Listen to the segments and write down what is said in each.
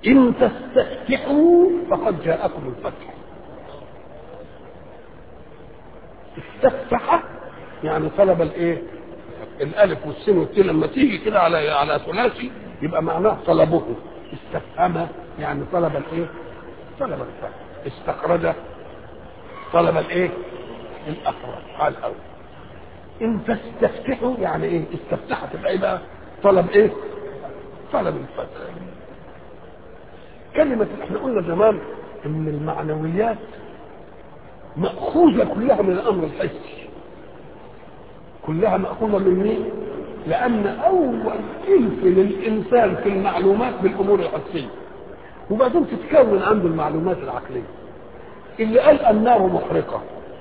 ان تستفتحوا فقد جاءكم الفتح استفتح يعني طلب الايه الالف والسين والتين لما تيجي كده على على ثلاثي يبقى معناه طلبه استفهم يعني طلب الايه طلب الفتح استخرج طلب الايه الاخرج على الاول ان تستفتحوا يعني ايه استفتحت تبقى ايه بقى طلب ايه طلب الفتح كلمة احنا قلنا زمان ان المعنويات مأخوذة كلها من الامر الحسي كلها مأخوذة من مين؟ لأن أول ألف للإنسان في المعلومات بالأمور الحسية وبعدين تتكون عنده المعلومات العقلية اللي قال النار محرقة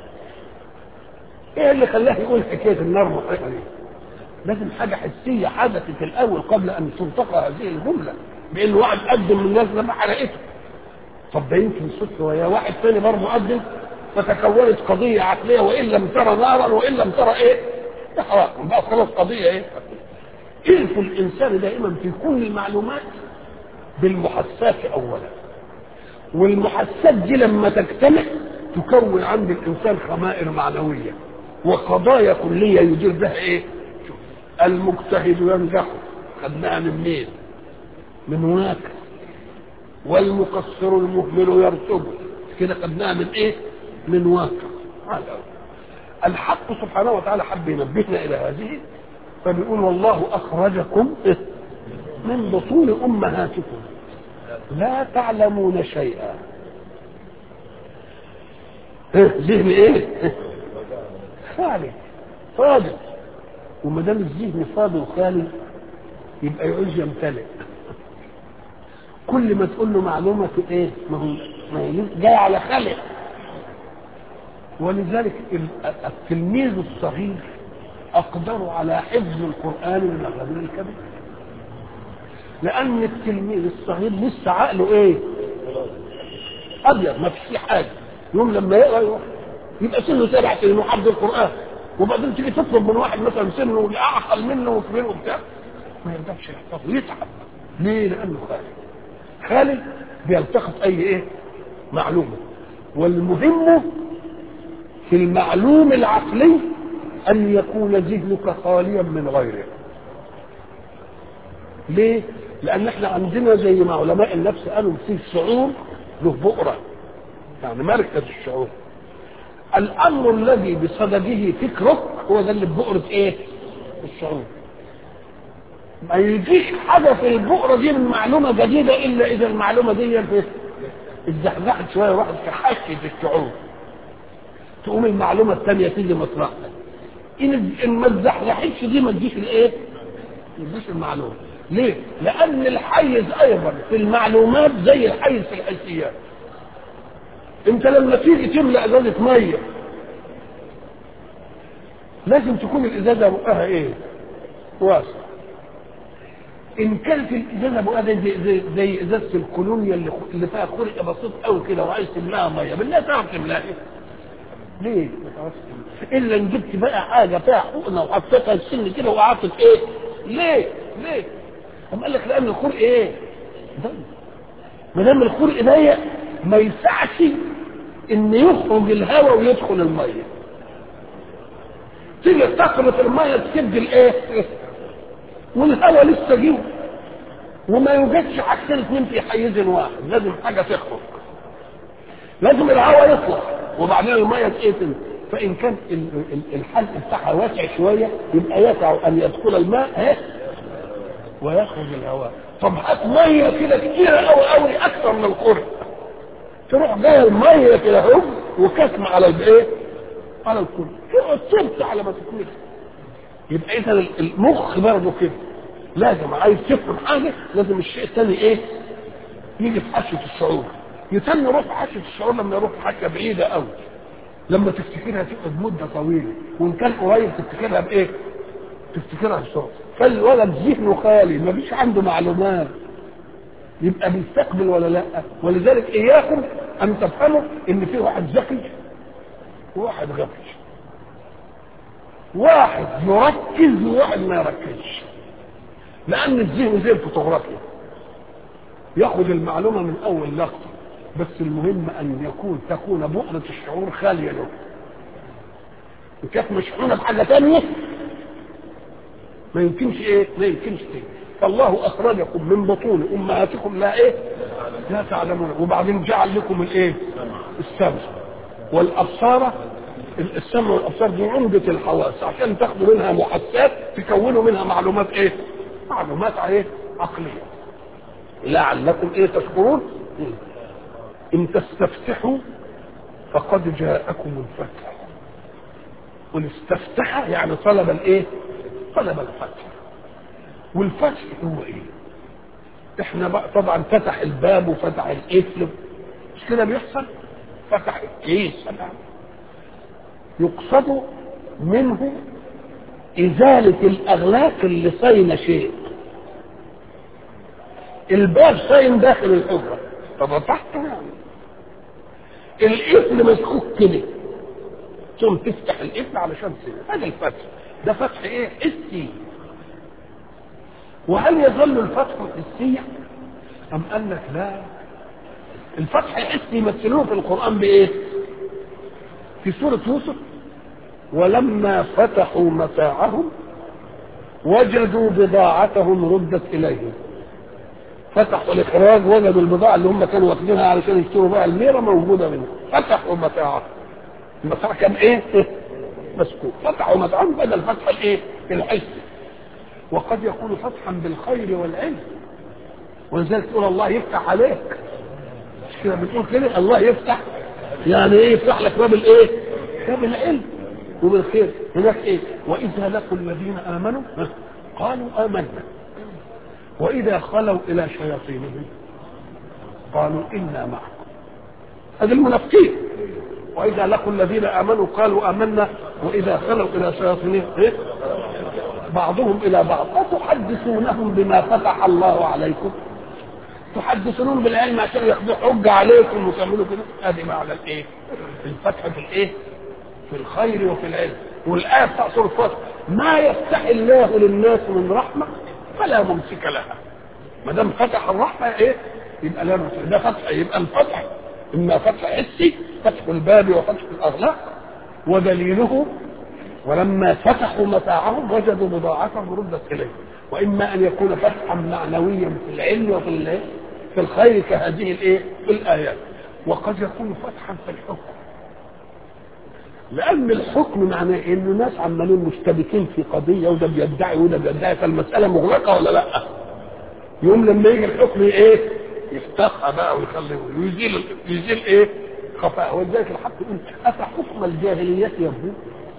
ايه اللي خلاه يقول حكاية النار محرقة دي لازم حاجة حسية حدثت الأول قبل أن تنطق هذه الجملة بأن واحد قدم من الناس لما حرقته طب ده يمكن صدفة ويا واحد ثاني برضه قدم فتكونت قضية عقلية وإن لم ترى نارا وإن لم ترى إيه؟ إحراقا بقى خلاص قضية إيه؟ إلف الإنسان دائما في كل المعلومات بالمحسات أولا والمحسات دي لما تجتمع تكون عند الإنسان خمائر معنوية وقضايا كلية يدير بها إيه؟ المجتهد ينجح خدناها من مين؟ من هناك والمقصر المهمل يرتبه كده خدناها من ايه؟ من واقع على الحق سبحانه وتعالى حب ينبهنا الى هذه فبيقول والله اخرجكم من بطون امهاتكم لا تعلمون شيئا ذهن ايه خالي فاضي وما دام الذهن فاضي وخالي يبقى يعوز يمتلئ كل ما تقول له معلومه ايه ما هو ما هي جاي على خلق ولذلك التلميذ الصغير اقدر على حفظ القران من الرجل الكبير لان التلميذ الصغير لسه عقله ايه ابيض ما فيش حاجه يوم لما يقرا يروح يبقى سنه سبع سنين وحفظ القران وبعدين تيجي تطلب من واحد مثلا سنه اعقل منه وكبير وبتاع ما يقدرش يحفظه يتعب ليه؟ لانه خالي خالي بيلتقط اي ايه؟ معلومه والمهم في المعلوم العقلي ان يكون ذهنك خاليا من غيره ليه؟ لان احنا عندنا زي ما علماء النفس قالوا في شعور له بؤره يعني مركز الشعور الامر الذي بصدده فكرك هو ده اللي ببؤره ايه؟ الشعور ما يجيش حاجه في البؤره دي من معلومه جديده الا اذا المعلومه دي اتزحزحت شويه وراحت في حشه الشعور تقوم المعلومه الثانيه تيجي مطرحها ان ان ما اتزحزحتش دي ما تجيش الايه؟ ما تجيش المعلومه ليه؟ لان الحيز ايضا في المعلومات زي الحيز في الحسيات انت لما تيجي تملا ازازه ميه لازم تكون الازازه بقها ايه؟ واسع ان كانت الازازه بقها زي, زي, زي ازازه الكولونيا اللي, اللي فيها خرق بسيط قوي كده وعايز تملاها ميه بالله تعرف تملاها ايه؟ ليه؟ ما تعرفش تملاها الا ان جبت بقى حاجه فيها حقنه وحطيتها السن كده وقعدت ايه؟ ليه؟ ليه؟ قام قال لك لان الخرق ايه؟ ضيق ما دام الخرق ضيق ما يسعش ان يخرج الهواء ويدخل الميه تيجي تقرة الميه تسد الايه والهواء لسه جوه وما يوجدش حاجتين اثنين في حيز واحد لازم حاجه تخرج لازم الهواء يطلع وبعدين الميه تقتل فان كان الحلق بتاعها واسع شويه يبقى يسع ان يدخل الماء ها ويخرج الهواء طب هات ميه كده كتير قوي قوي اكثر من القرب تروح جايه الميه كده اهو وكتم على الايه؟ على الكل تقعد تبت على ما تكون يبقى اذا المخ برضه كده لازم عايز تفهم حاجه لازم الشيء الثاني ايه؟ يجي في حشه الشعور يتم يروح في حشه الشعور لما يروح في حته بعيده قوي لما تفتكرها تقعد مده طويله وان كان قريب تفتكرها بايه؟ تفتكرها بسرعه فالولد ذهنه خالي ما فيش عنده معلومات يبقى بيستقبل ولا لا ولذلك اياكم ان تفهموا ان في واحد ذكي وواحد غبي واحد يركز وواحد ما يركزش لان الذهن زي الفوتوغرافيا ياخذ المعلومه من اول لقطه بس المهم ان يكون تكون بؤره الشعور خاليه له ان كانت مشحونه بحاجه ثانيه ما يمكنش ايه ما يمكنش ايه فالله اخرجكم من بطون امهاتكم لا ايه لا تعلمون وبعدين جعل لكم الايه السمع والابصار السمع والابصار دي عمده الحواس عشان تاخدوا منها محسات تكونوا منها معلومات ايه معلومات ايه عقليه لعلكم ايه تشكرون ان تستفتحوا فقد جاءكم الفتح قل استفتح يعني طلب الايه طلب الفتح والفتح هو ايه احنا بقى طبعا فتح الباب وفتح القفل مش كده بيحصل فتح الكيس يقصد منه إزالة الأغلاق اللي صين شيء الباب صين داخل الحجرة ففتحته يعني القفل مسكوك كده ثم تفتح القفل علشان تسيب هذا الفتح ده فتح ايه حسي وهل يظل الفتح حسيا ام قال لك لا الفتح الحسي يمثلوه في القران بايه في سوره يوسف ولما فتحوا متاعهم وجدوا بضاعتهم ردت اليهم فتحوا الاخراج وجدوا البضاعه اللي هم كانوا واخدينها علشان يشتروا بقى الميره موجوده منهم فتحوا متاعهم المتاع كان ايه مسكوك فتحوا متاعهم بدل فتح الايه الحسي وقد يكون فتحا بالخير والعلم ولذلك تقول الله يفتح عليك مش كده بتقول كده الله يفتح يعني ايه يفتح لك باب الايه باب العلم وبالخير هناك ايه واذا لقوا الذين امنوا قالوا امنا واذا خلوا الى شياطينهم قالوا انا معكم هذه المنافقين واذا لقوا الذين امنوا قالوا امنا واذا خلوا الى شياطينهم إيه؟ بعضهم الى بعض اتحدثونهم بما فتح الله عليكم تحدثونهم بالعلم عشان ياخذوا حجه عليكم وتعملوا كده ادي معنى الايه الفتح في الايه في الخير وفي العلم والايه بتاع سوره الفتح ما يفتح الله للناس من رحمه فلا ممسك لها ما دام فتح الرحمه ايه يبقى لا ممسك ده فتح يبقى الفتح اما فتح حسي فتح الباب وفتح الاغلاق ودليله ولما فتحوا متاعهم وجدوا بضاعتهم ردت اليهم واما ان يكون فتحا معنويا في العلم وفي في الخير كهذه الايه الايات وقد يكون فتحا في الحكم لان الحكم معناه ان ناس عمالين مشتبكين في قضيه وده بيدعي وده بيدعي فالمساله مغلقه ولا لا يوم لما يجي الحكم ايه يفتحها بقى ويخلي ويزيل يزيل ايه خفاء ولذلك الحق يقول افحكم الجاهليه يبغون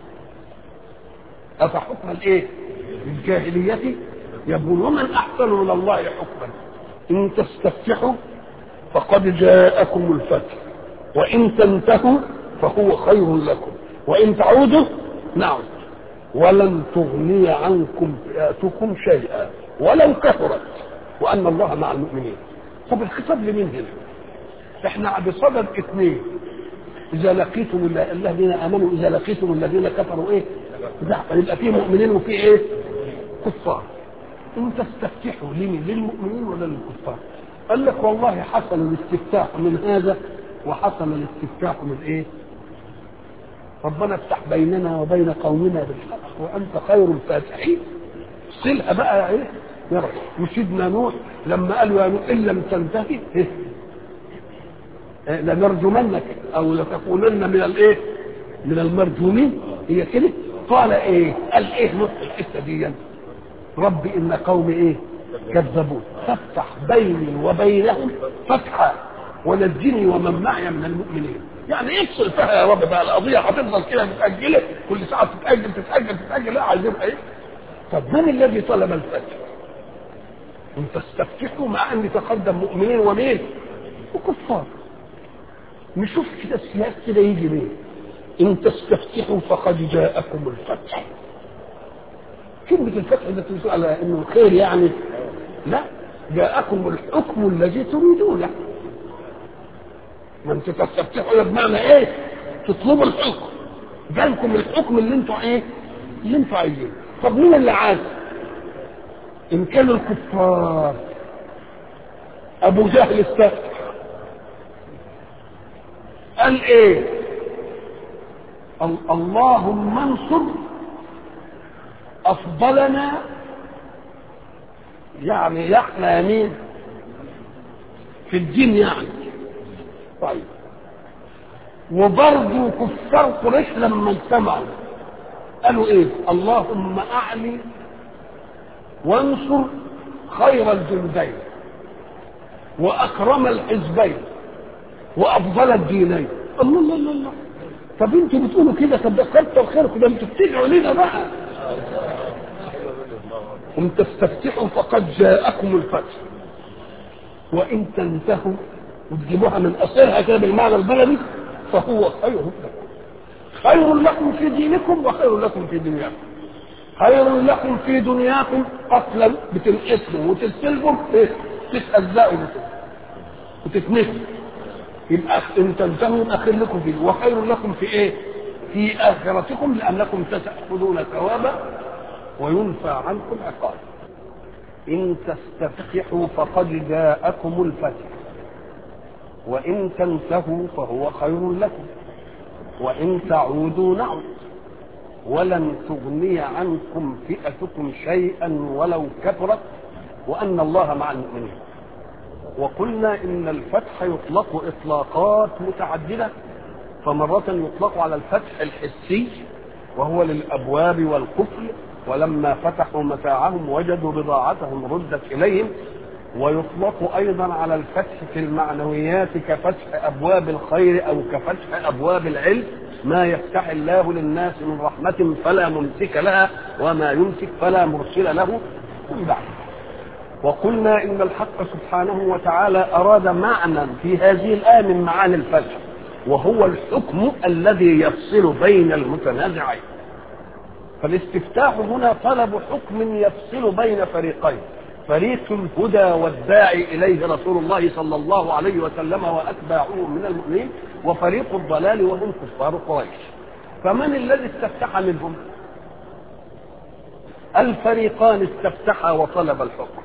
أفحكم الإيه؟ الجاهلية يبغون ومن أحسن من الله حكما إن تستفتحوا فقد جاءكم الفتح وإن تنتهوا فهو خير لكم وإن تعودوا نعم ولن تغني عنكم فئاتكم شيئا ولو كثرت وأن الله مع المؤمنين طب الخطاب لمين هنا؟ احنا بصدد اثنين إذا لقيتم الذين آمنوا إذا لقيتم الذين كفروا إيه؟ زحفا يبقى فيه مؤمنين وفيه ايه كفار ان تستفتحوا لمن للمؤمنين ولا للكفار قال لك والله حصل الاستفتاح من هذا وحصل الاستفتاح من ايه ربنا افتح بيننا وبين قومنا بالحق وانت خير الفاتحين صلها بقى ايه يا رب وسيدنا نوح لما قالوا يا نوح ان لم تنتهي إيه؟ إيه لنرجمنك او لتكونن من الايه من المرجومين هي كده قال ايه قال ايه نص الحته دي ربي ان قومي ايه كذبون فافتح بيني وبينهم فتحا ونجني ومن معي من المؤمنين يعني افصل فيها يا رب بقى القضيه هتفضل كده متاجله كل ساعه تتاجل تتاجل تتاجل لا عايزين ايه طب من الذي طلب الفتح ان تستفتحوا مع ان تقدم مؤمنين ومين وكفار نشوف كده السياق كده يجي ليه ان تستفتحوا فقد جاءكم الفتح كلمة الفتح ده تدل على انه خير يعني لا جاءكم الحكم الذي تريدونه ما انت تستفتحوا بمعنى ايه تطلبوا الحكم جالكم الحكم اللي انتوا ايه اللي انتوا عايزينه طب مين اللي عايز ان كانوا الكفار ابو جهل استفتح قال ايه ال- اللهم انصر افضلنا يعني يحنى يمين في الدين يعني طيب وبرضه كفار قريش لما اجتمعوا قالوا ايه اللهم اعلي وانصر خير الجندين واكرم الحزبين وافضل الدينين الله الله الله الله طب انتوا بتقولوا كده طب ده كتر خيركم ده انتوا بتدعوا لنا بقى ان تستفتحوا فقد جاءكم الفتح وان تنتهوا وتجيبوها من اصلها كده بالمعنى البلدي فهو خير لكم خير لكم في دينكم وخير لكم في دنياكم خير لكم في دنياكم قتلا بتنقسموا وتستلبوا إيه؟ تتأذوا وتتنسوا يبقى ان تنتهوا يبقى خير لكم فيه وخير لكم في ايه؟ في اخرتكم لانكم ستاخذون ثوابا وينفى عنكم عقاب ان تستفتحوا فقد جاءكم الفتح وان تنتهوا فهو خير لكم وان تعودوا نعد ولن تغني عنكم فئتكم شيئا ولو كثرت وان الله مع المؤمنين وقلنا ان الفتح يطلق اطلاقات متعدده فمرة يطلق على الفتح الحسي وهو للابواب والقفل ولما فتحوا متاعهم وجدوا بضاعتهم ردت اليهم ويطلق ايضا على الفتح في المعنويات كفتح ابواب الخير او كفتح ابواب العلم ما يفتح الله للناس من رحمة فلا ممسك لها وما يمسك فلا مرسل له من بعده وقلنا ان الحق سبحانه وتعالى اراد معنى في هذه الايه من معاني الفتح وهو الحكم الذي يفصل بين المتنازعين فالاستفتاح هنا طلب حكم يفصل بين فريقين فريق الهدى والداعي اليه رسول الله صلى الله عليه وسلم واتباعه من المؤمنين وفريق الضلال وهم كفار قريش فمن الذي استفتح منهم الفريقان استفتحا وطلب الحكم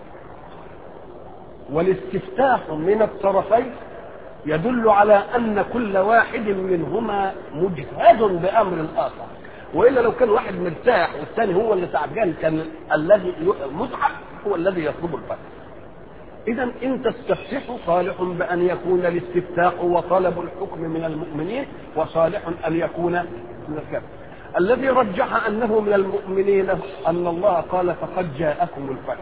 والاستفتاح من الطرفين يدل على ان كل واحد منهما مجهد بامر الاخر والا لو كان واحد مرتاح والثاني هو اللي تعبان كان الذي متعب هو الذي يطلب الفتح اذا ان تستفتحوا صالح بان يكون الاستفتاح وطلب الحكم من المؤمنين وصالح ان يكون من الكافر الذي رجح انه من المؤمنين ان الله قال فقد جاءكم الفتح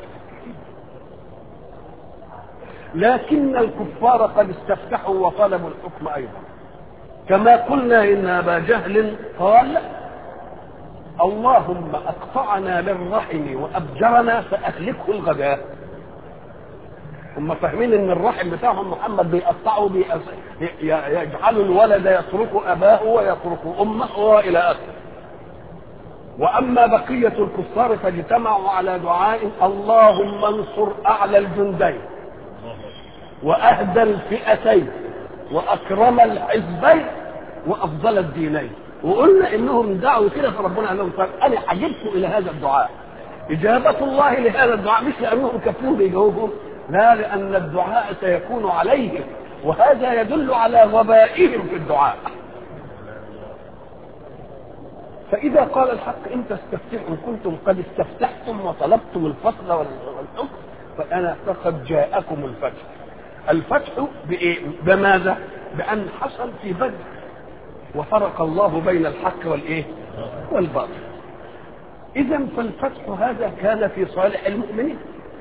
لكن الكفار قد استفتحوا وطلبوا الحكم ايضا كما قلنا ان ابا جهل قال اللهم اقطعنا للرحم وابجرنا فاهلكه الغداء هم فاهمين ان الرحم بتاعهم محمد بيقطعه يجعل الولد يترك اباه ويترك امه والى اخره واما بقيه الكفار فاجتمعوا على دعاء اللهم انصر اعلى الجندين واهدى الفئتين واكرم الحزبين وافضل الدينين وقلنا انهم دعوا كده فربنا قال لهم طيب انا عجبت الى هذا الدعاء اجابه الله لهذا الدعاء مش لانهم كفروا بيجاوبهم لا لان الدعاء سيكون عليهم وهذا يدل على غبائهم في الدعاء فإذا قال الحق إن تستفتحوا كنتم قد استفتحتم وطلبتم الفصل والحكم فأنا فقد جاءكم الفتح الفتح بإيه؟ بماذا؟ بأن حصل في بدر وفرق الله بين الحق والإيه؟ والباطل إذا فالفتح هذا كان في صالح المؤمنين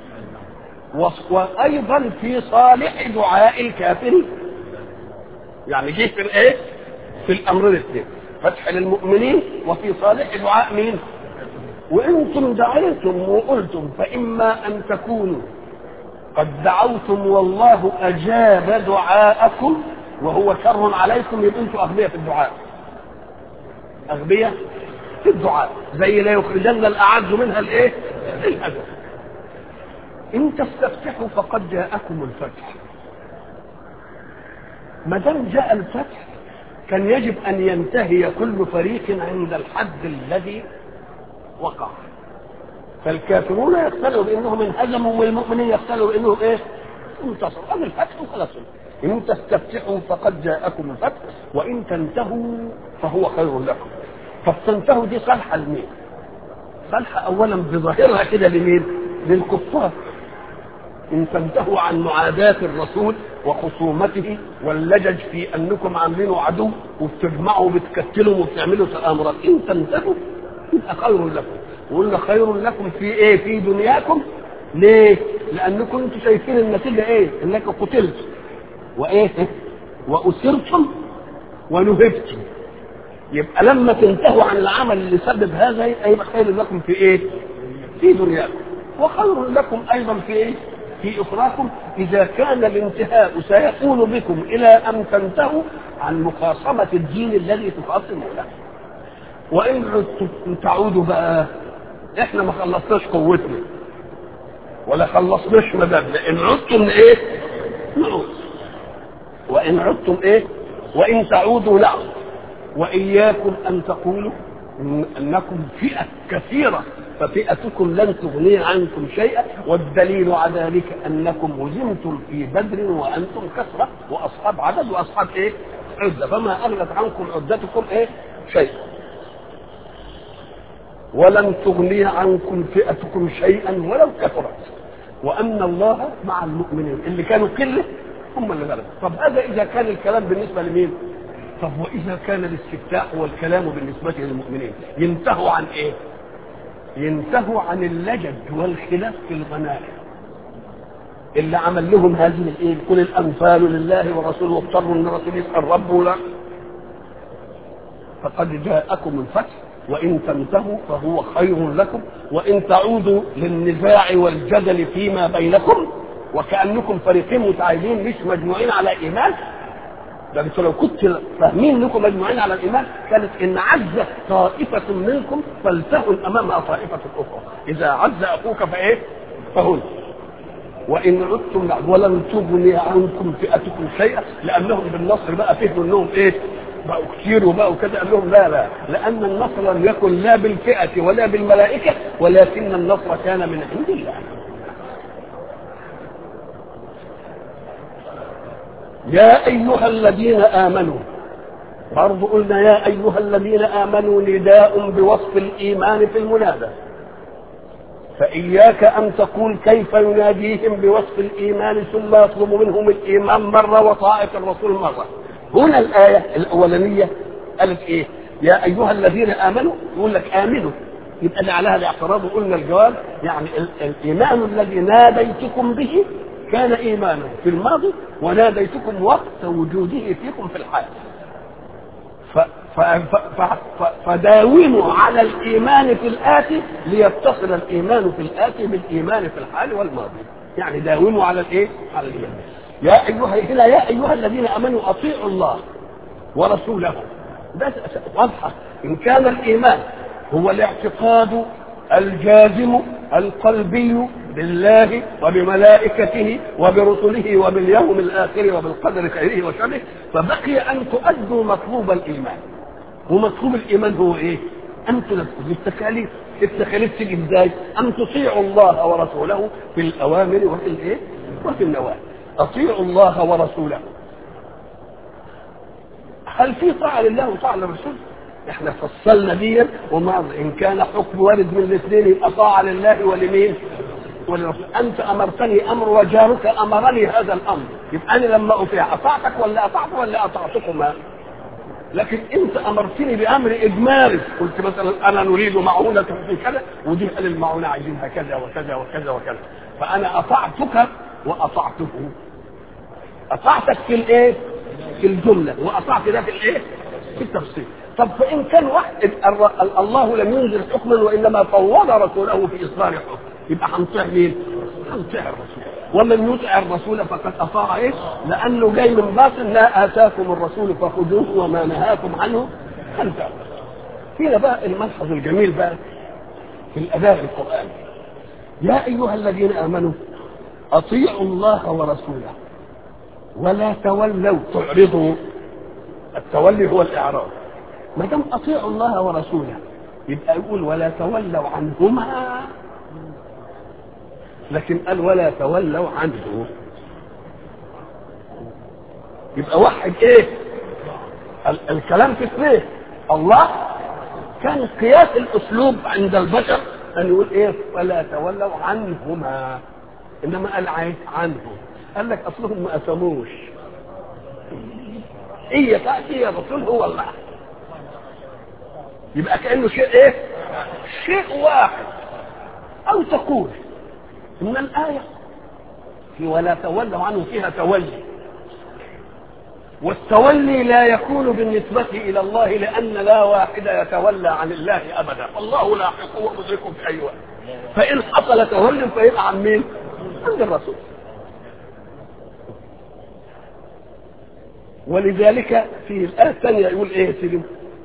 وأيضا في صالح دعاء الكافرين يعني جه في الإيه؟ في الأمر الاثنين فتح للمؤمنين وفي صالح دعاء مين وانتم دعيتم وقلتم فاما ان تكونوا قد دعوتم والله اجاب دعاءكم وهو شر عليكم يبقى انتم اغبياء في الدعاء اغبياء في الدعاء زي لا يخرجن الاعز منها الايه الاذى ان تستفتحوا فقد جاءكم الفتح ما دام جاء الفتح كان يجب ان ينتهي كل فريق عند الحد الذي وقع فالكافرون يقتلوا بانهم انهزموا والمؤمنين يقتلوا بانهم ايه انتصر هذا الفتح وخلاص ان تستفتحوا فقد جاءكم الفتح وان تنتهوا فهو خير لكم فالتنتهوا دي صالحه لمين؟ صالحه اولا بظاهرها كده لمين؟ للكفار ان تنتهوا عن معاداة الرسول وخصومته واللجج في انكم عاملينه عدو وبتجمعوا وبتكتلوا وبتعملوا تآمرات ان تنتهوا يبقى خير لكم وقلنا خير لكم في ايه في دنياكم ليه لانكم انتم شايفين النتيجه ايه انك قتلتم وايه واسرتم ونهبتم يبقى لما تنتهوا عن العمل اللي سبب هذا يبقى خير لكم في ايه في دنياكم وخير لكم ايضا في ايه في اخراكم اذا كان الانتهاء سيكون بكم الى ان تنتهوا عن مخاصمه الدين الذي تخاصمونه وان عدتم تعودوا بقى احنا ما خلصناش قوتنا ولا خلصناش مددنا ان عدتم ايه نعود وان عدتم ايه وان تعودوا نعود واياكم ان تقولوا انكم فئه كثيره ففئتكم لن تغني عنكم شيئا والدليل على ذلك انكم هزمتم في بدر وانتم كثره واصحاب عدد واصحاب ايه؟ عده فما اغنت عنكم عدتكم ايه؟ شيئا ولن تغني عنكم فئتكم شيئا ولو كثرت وان الله مع المؤمنين اللي كانوا قله هم اللي غلبوا طب هذا اذا كان الكلام بالنسبه لمين؟ طب واذا كان الاستفتاح والكلام بالنسبه للمؤمنين ينتهوا عن ايه؟ ينتهوا عن اللجج والخلاف في الغنائم اللي عمل لهم هذه الايه كل الانفال لله ورسوله واضطروا ان الرسول يسال ربه لا فقد جاءكم الفتح وان تنتهوا فهو خير لكم وان تعودوا للنزاع والجدل فيما بينكم وكانكم فريقين متعايدين مش مجموعين على ايمان ده انتوا لو كنت فاهمين انكم مجموعين على الايمان كانت ان عز طائفه منكم فلتهن امامها طائفه اخرى اذا عز اخوك فايه فهن وان عدتم ولن تغني عنكم فئتكم شيئا لانهم بالنصر بقى فهموا انهم ايه بقوا كتير وبقوا كذا قال لهم لا لا لان النصر لم يكن لا بالفئه ولا بالملائكه ولكن النصر كان من عند الله يا أيها الذين آمنوا برضو قلنا يا أيها الذين آمنوا نداء بوصف الإيمان في المنادى فإياك أن تقول كيف يناديهم بوصف الإيمان ثم يطلب منهم الإيمان مرة وطاعة الرسول مرة هنا الآية الأولانية قالت إيه يا أيها الذين آمنوا يقول لك آمنوا يبقى اللي عليها الاعتراض وقلنا الجواب يعني الإيمان الذي ناديتكم به كان ايمانا في الماضي وناديتكم وقت وجوده فيكم في الحال ف ف ف ف فداوموا على الايمان في الاتي ليتصل الايمان في الاتي بالايمان في الحال والماضي يعني داوموا على الايه على الايمان يا ايها هنا يا ايها الذين امنوا اطيعوا الله ورسوله ده واضحه ان كان الايمان هو الاعتقاد الجازم القلبي بالله وبملائكته وبرسله وباليوم الاخر وبالقدر خيره وشره فبقي ان تؤدوا مطلوب الايمان ومطلوب الايمان هو ايه؟ ان تنفذوا التكاليف التكاليف تيجي ازاي؟ ان تطيعوا الله ورسوله في الاوامر وفي الايه؟ وفي النواهي اطيعوا الله ورسوله هل في طاعه لله وطاعه للرسول؟ احنا فصلنا دي وما ان كان حكم وارد من الاثنين يبقى طاعه لله ولمين؟ ولرسول انت امرتني امر وجارك امرني هذا الامر يبقى انا لما اطيع اطعتك ولا اطعت ولا اطعتكما لكن انت امرتني بامر اجمالي قلت مثلا انا نريد معونه في كذا ودي قال المعونه عايزينها كذا وكذا وكذا وكذا فانا اطعتك واطعته اطعتك في الايه؟ في الجمله واطعت ده في الايه؟ في التفصيل طب فان كان واحد الله لم ينزل حكما وانما فوض رسوله في اصدار حكم يبقى هنطيع مين؟ هنطيع الرسول ومن يطع الرسول فقد اطاع ايه؟ لانه جاي من باطن ما اتاكم الرسول فخذوه وما نهاكم عنه فانتهوا. هنا بقى الملحظ الجميل بقى في الاداء القراني. يا ايها الذين امنوا اطيعوا الله ورسوله ولا تولوا تعرضوا التولي هو الاعراض ما دام اطيعوا الله ورسوله يبقى يقول ولا تولوا عنهما لكن قال ولا تولوا عنه يبقى وحد ايه ال- الكلام في اثنين الله كان قياس الاسلوب عند البشر ان يقول ايه ولا تولوا عنهما انما قال عايز عنه قال لك اصلهم ما اسموش هي تاتي يا رسول هو الله يبقى كانه شيء ايه شيء واحد او تقول ان الايه في ولا تولوا عنه فيها تولي والتولي لا يكون بالنسبة إلى الله لأن لا واحد يتولى عن الله أبدا الله لاحق ومدرك في أي وقت فإن حصل تولي فيبقى عن مين؟ عند الرسول ولذلك في الآية الثانية يقول إيه يا سيدي؟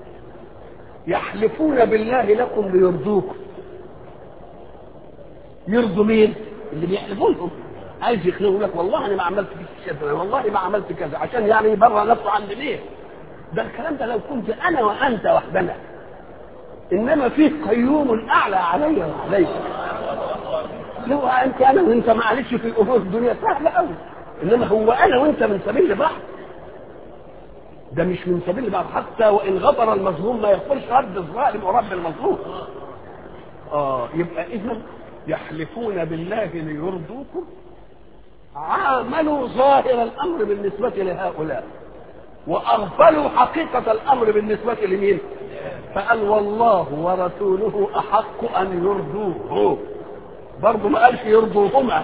يحلفون بالله لكم ليرضوكم يرضوا مين؟ اللي بيحلفوا لهم عايز يقنعوا لك والله انا ما عملت فيك كذا والله ما عملت كذا عشان يعني يبرر نفسه عند مين؟ ده الكلام ده لو كنت انا وانت وحدنا انما في قيوم اعلى علي وعليك لو انت انا وانت معلش في الامور الدنيا سهله قوي انما هو انا وانت من سبيل البحر ده مش من سبيل البحر حتى وان غفر المظلوم ما يغفرش رب الظالم ورب المظلوم اه يبقى اذا يحلفون بالله ليرضوكم عاملوا ظاهر الامر بالنسبه لهؤلاء واغفلوا حقيقه الامر بالنسبه لمين فقال والله ورسوله احق ان يرضوه برضه ما قالش يرضوهما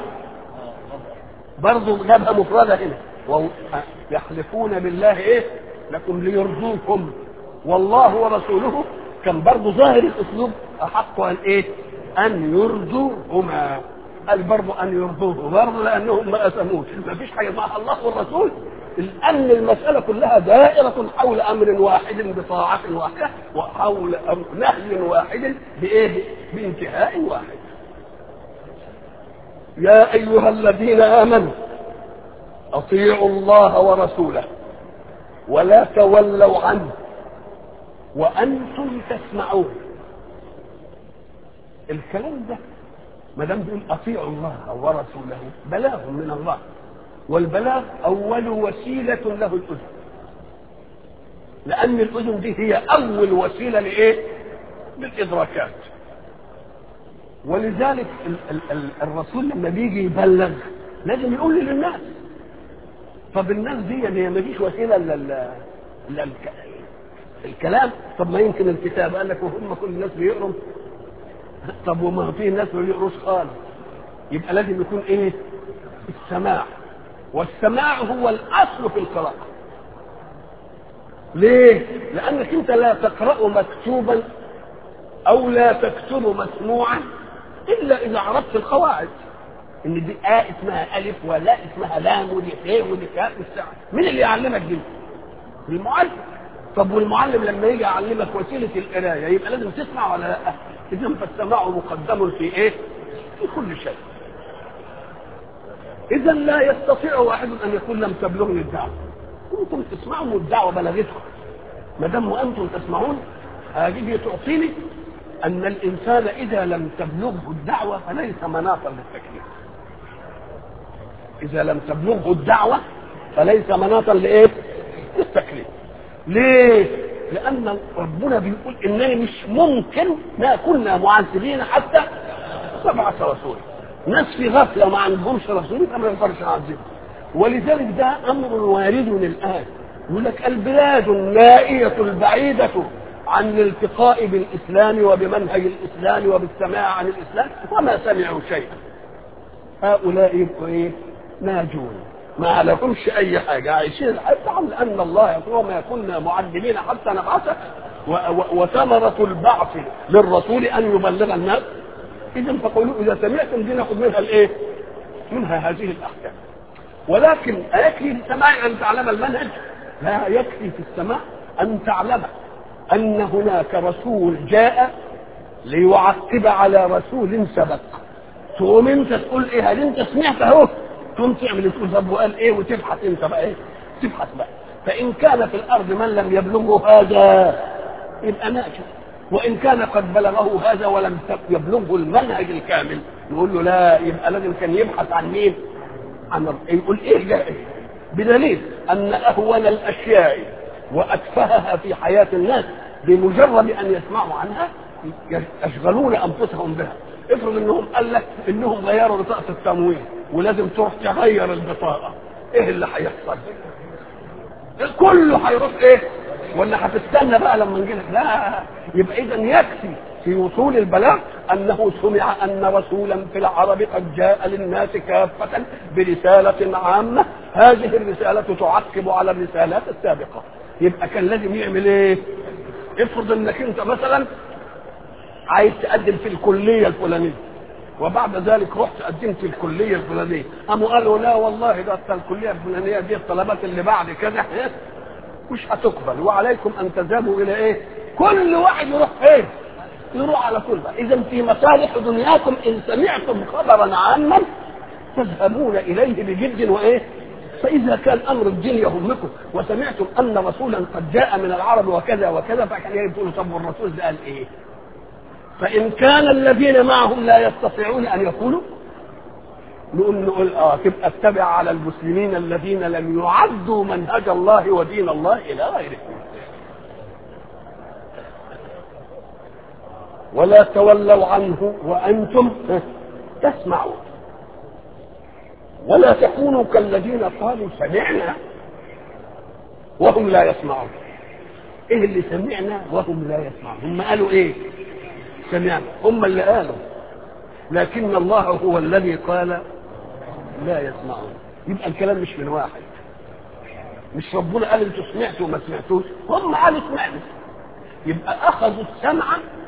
برضه جابها مفرده هنا و- يحلفون بالله ايه لكم ليرضوكم والله ورسوله كان برضه ظاهر الاسلوب احق ان ايه ان يرضوهما قال برضه ان يرضوه برضه لانهم ما اسموش ما فيش حاجه مع الله والرسول الامن المساله كلها دائره حول امر واحد بطاعه واحده وحول أمر نهي واحد بايه بانتهاء واحد يا ايها الذين امنوا اطيعوا الله ورسوله ولا تولوا عنه وانتم تسمعون الكلام ده ما دام بيقول اطيعوا الله ورسوله بلاغ من الله والبلاغ اول وسيله له الاذن لان الاذن دي هي اول وسيله لايه للادراكات ولذلك ال ال ال الرسول لما بيجي يبلغ لازم يقول للناس طب الناس دي هي ما فيش وسيله لل لل الكلام طب ما يمكن الكتاب قال لك وهم كل الناس بيقروا طب وما في ناس ما بيقروش خالص يبقى لازم يكون ايه السماع والسماع هو الاصل في القراءه ليه لانك انت لا تقرا مكتوبا او لا تكتب مسموعا الا اذا عرفت القواعد ان دي آ اسمها الف ولا اسمها لام ودي ف ودي كاف والساعه مين اللي يعلمك دي المعلم طب والمعلم لما يجي يعلمك وسيله القرايه يبقى لازم تسمع ولا لا اذا فالسماع مقدم في ايه في كل شيء اذا لا يستطيع واحد ان يقول لم تبلغني الدعوه كنتم تسمعوا والدعوه بلغتكم ما دام وانتم تسمعون هذه تعطيني ان الانسان اذا لم تبلغه الدعوه فليس مناطا للتكليف اذا لم تبلغه الدعوه فليس مناطا لايه للتكليف ليه لان ربنا بيقول انني مش ممكن ما كنا معذبين حتى سبعة رسول ناس في غفله ما عندهمش رسول يبقى ما يقدرش نعذبهم ولذلك ده امر وارد الان يقول لك البلاد النائيه البعيده عن الالتقاء بالاسلام وبمنهج الاسلام وبالسماع عن الاسلام وما سمعوا شيئا هؤلاء يبقوا ايه ناجون ما لهمش اي حاجه عايشين الحياه لان الله يقول وما كنا معذبين حتى نبعثه و- و- وثمرة البعث للرسول أن يبلغ الناس إذا فقولوا إذا سمعتم دي ناخذ منها الإيه؟ منها هذه الأحكام ولكن أيكفي في السماع أن تعلم المنهج؟ لا يكفي في السماع أن تعلم أن هناك رسول جاء ليعقب على رسول سبق تقوم انت تقول ايه هل انت سمعت اهو تقوم تعمل تقول طب وقال ايه وتبحث انت بقى ايه تبحث بقى فان كان في الارض من لم يبلغه هذا يبقى ناجح وان كان قد بلغه هذا ولم يبلغه المنهج الكامل نقول له لا يبقى لازم كان يبحث عن مين عن يقول ايه جاء بدليل ان اهون الاشياء واتفهها في حياه الناس بمجرد ان يسمعوا عنها يشغلون انفسهم بها افرض انهم قال لك انهم غيروا بطاقه التموين ولازم تروح تغير البطاقه ايه اللي هيحصل كله هيروح ايه ولا هتستنى بقى لما نجي لا يبقى اذا يكفي في وصول البلاغ انه سمع ان رسولا في العرب قد جاء للناس كافه برساله عامه هذه الرساله تعقب على الرسالات السابقه يبقى كان لازم يعمل ايه افرض انك انت مثلا عايز تقدم في الكليه الفلانيه وبعد ذلك رحت قدمت الكليه الفلانيه قاموا قالوا لا والله ده الكليه الفلانيه دي الطلبات اللي بعد كده مش هتقبل وعليكم ان تذهبوا الى ايه كل واحد يروح ايه يروح على كل اذا في مصالح دنياكم ان سمعتم خبرا عاما تذهبون اليه بجد وايه فاذا كان امر الدين يهمكم وسمعتم ان رسولا قد جاء من العرب وكذا وكذا فكان يقولوا طب والرسول ده قال ايه فان كان الذين معهم لا يستطيعون ان يقولوا نقول نقول اه تبقى اتبع على المسلمين الذين لم يعدوا منهج الله ودين الله الى غيره ولا تولوا عنه وانتم تسمعون ولا تكونوا كالذين قالوا سمعنا وهم لا يسمعون ايه اللي سمعنا وهم لا يسمعون هم قالوا ايه سمعنا هم اللي قالوا لكن الله هو الذي قال لا يسمعون يبقى الكلام مش من واحد مش ربنا قال انتوا سمعتوا وما سمعتوش هم قالوا سمعنا يبقى اخذوا السمع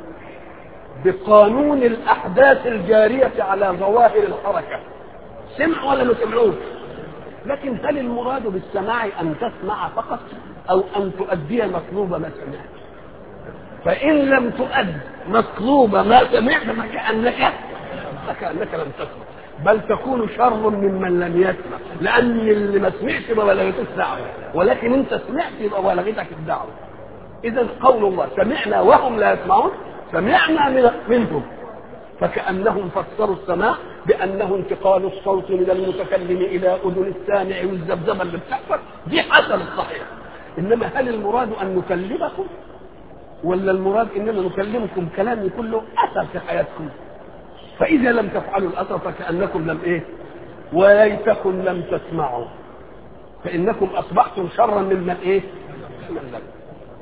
بقانون الاحداث الجاريه على ظواهر الحركه سمعوا ولا ما سمعوش لكن هل المراد بالسماع ان تسمع فقط او ان تؤدي مطلوب ما سمعت فان لم تؤد مطلوب ما سمعت فكانك فكانك لم تسمع بل تكون شر ممن لم يسمع لان اللي ما سمعش ما بلغتوش دعوه ولكن انت سمعت يبقى بلغتك الدعوه اذا قول الله سمعنا وهم لا يسمعون سمعنا من منهم فكانهم فسروا السماع بانه انتقال الصوت من المتكلم الى اذن السامع والذبذبه اللي بتحصل دي حصلت صحيح انما هل المراد ان نكلمكم ولا المراد اننا نكلمكم كلام يكون له اثر في حياتكم فاذا لم تفعلوا الاثر فكانكم لم ايه وليتكن لم تسمعوا فانكم اصبحتم شرا ممن ايه من لم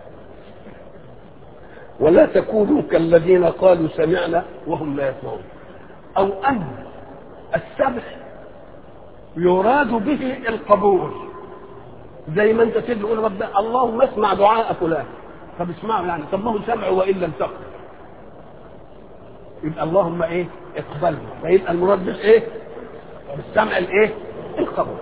ولا تكونوا كالذين قالوا سمعنا وهم لا يسمعون او ان السمع يراد به القبول زي ما انت تيجي تقول رب اللهم اسمع دعاء فلان طب اسمعوا يعني طب ما هو سمع وان لم تقل يبقى اللهم ايه اقبله فيبقى المراد بالايه بالسمع الايه القبول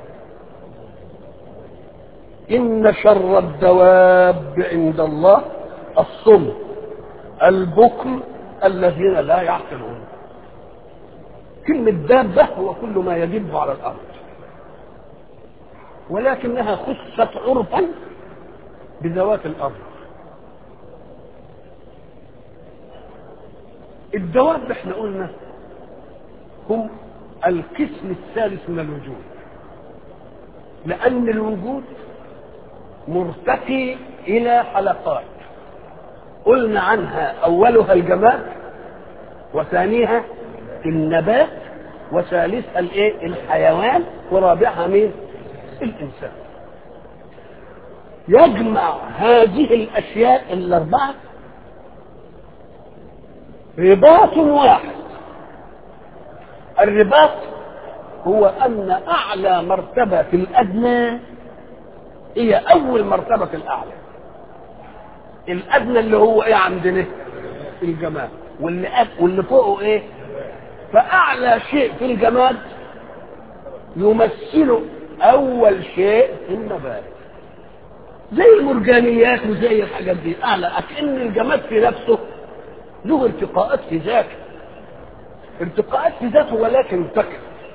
ان شر الدواب عند الله الصم البكم الذين لا يعقلون كلمة دابة هو كل ما يدب على الأرض ولكنها خصت عرفا بذوات الأرض الدواب احنا قلنا هم القسم الثالث من الوجود لأن الوجود مرتقي إلى حلقات قلنا عنها أولها الجماد وثانيها النبات وثالثها الايه الحيوان ورابعها مين الانسان يجمع هذه الاشياء الاربعه رباط واحد الرباط هو ان اعلى مرتبه في الادنى هي اول مرتبه في الاعلى الادنى اللي هو ايه عندنا الجمال واللي أب واللي فوقه ايه فاعلى شيء في الجماد يمثل اول شيء في النبات زي المرجانيات وزي الحاجات دي اعلى اكن الجماد في نفسه له ارتقاءات في ذاته ارتقاءات في ذاته ولكن تنتقل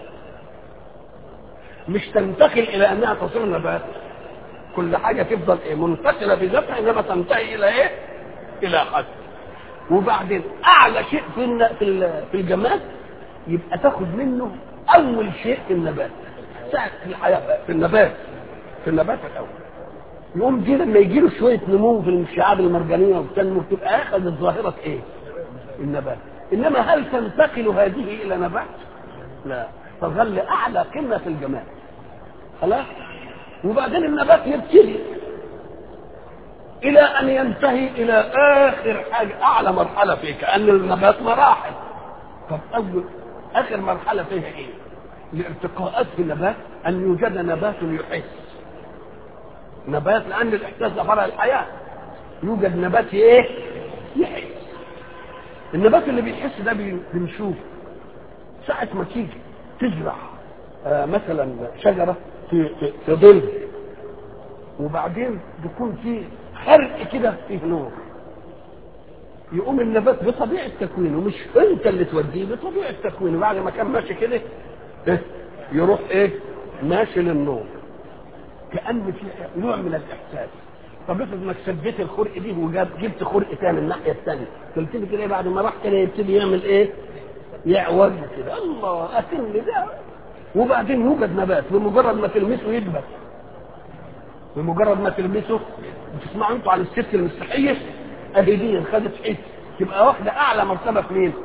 مش تنتقل الى انها تصير نبات كل حاجه تفضل ايه منتقله بذاتها انما تنتهي الى ايه الى حد وبعدين اعلى شيء في في الجماد يبقى تاخد منه اول شيء في النبات ساعة في الحياة في النبات في النبات الأول يقوم دي لما يجي له شوية نمو في الشعاب المرجانية وبتنمو تبقى أخذت ظاهرة إيه؟ النبات إنما هل تنتقل هذه إلى نبات؟ لا تظل أعلى قمة في الجمال خلاص؟ وبعدين النبات يبتدي الى ان ينتهي الى اخر حاجه اعلى مرحله فيه كان النبات مراحل طب اول اخر مرحله فيها ايه الارتقاءات في النبات ان يوجد نبات يحس نبات لان الاحساس ده فرع الحياه يوجد نبات ايه يحس النبات اللي بيحس ده بنشوف ساعه ما تيجي تزرع آه مثلا شجره في في, في ظل وبعدين بيكون في حرق كده فيه نور يقوم النبات بطبيعه تكوينه مش انت اللي توديه بطبيعه تكوينه بعد ما كان ماشي كده إيه؟ يروح ايه ماشي للنور كان في نوع من الاحساس طب افرض انك سديت الخرق دي وجاب جبت خرق تاني الناحيه الثانيه تلتفت كده بعد ما راح كده يبتدي يعمل ايه؟ يعوج كده الله اتم ده وبعدين يوجد نبات بمجرد ما تلمسه يدبس بمجرد ما تلمسه بتسمعوا انتوا عن الست المستحيه اهي دي خدت حس تبقى واحده اعلى مرتبه في مين؟